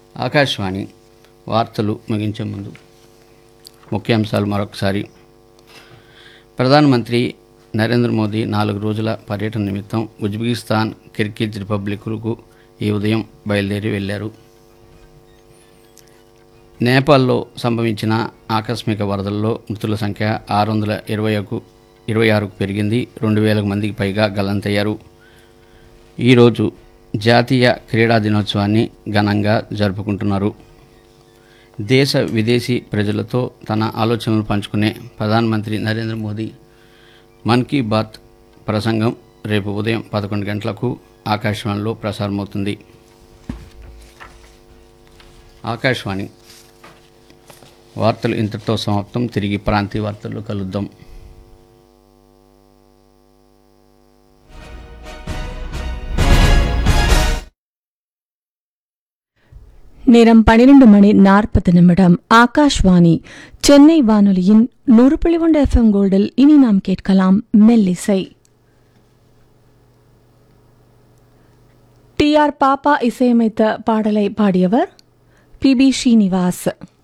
ఆకాశవాణి వార్తలు ముగించే ముందు ముఖ్యాంశాలు మరొకసారి ప్రధానమంత్రి నరేంద్ర మోదీ నాలుగు రోజుల పర్యటన నిమిత్తం ఉజ్బెకిస్తాన్ కిర్గిజ్ రిపబ్లిక్లకు ఈ ఉదయం బయలుదేరి వెళ్ళారు నేపాల్లో సంభవించిన ఆకస్మిక వరదల్లో మృతుల సంఖ్య ఆరు వందల ఇరవైకు ఇరవై ఆరుకు పెరిగింది రెండు వేలకు మందికి పైగా గల్లంతయ్యారు ఈరోజు జాతీయ క్రీడా దినోత్సవాన్ని ఘనంగా జరుపుకుంటున్నారు దేశ విదేశీ ప్రజలతో తన ఆలోచనలు పంచుకునే ప్రధానమంత్రి నరేంద్ర మోదీ మన్ కీ బాత్ ప్రసంగం రేపు ఉదయం పదకొండు గంటలకు ఆకాశవాణిలో ప్రసారమవుతుంది ఆకాశవాణి వార్తలు ఇంతటితో సమాప్తం తిరిగి ప్రాంతీయ వార్తల్లో కలుద్దాం நேரம் பனிரெண்டு மணி நாற்பது நிமிடம் ஆகாஷ்வாணி சென்னை வானொலியின் நூறு புள்ளி ஒன்று எஃப்எம் கோல்டில் இனி நாம் கேட்கலாம் மெல்லிசை டி ஆர் பாப்பா இசையமைத்த பாடலை பாடியவர் பி பி ஸ்ரீனிவாஸ்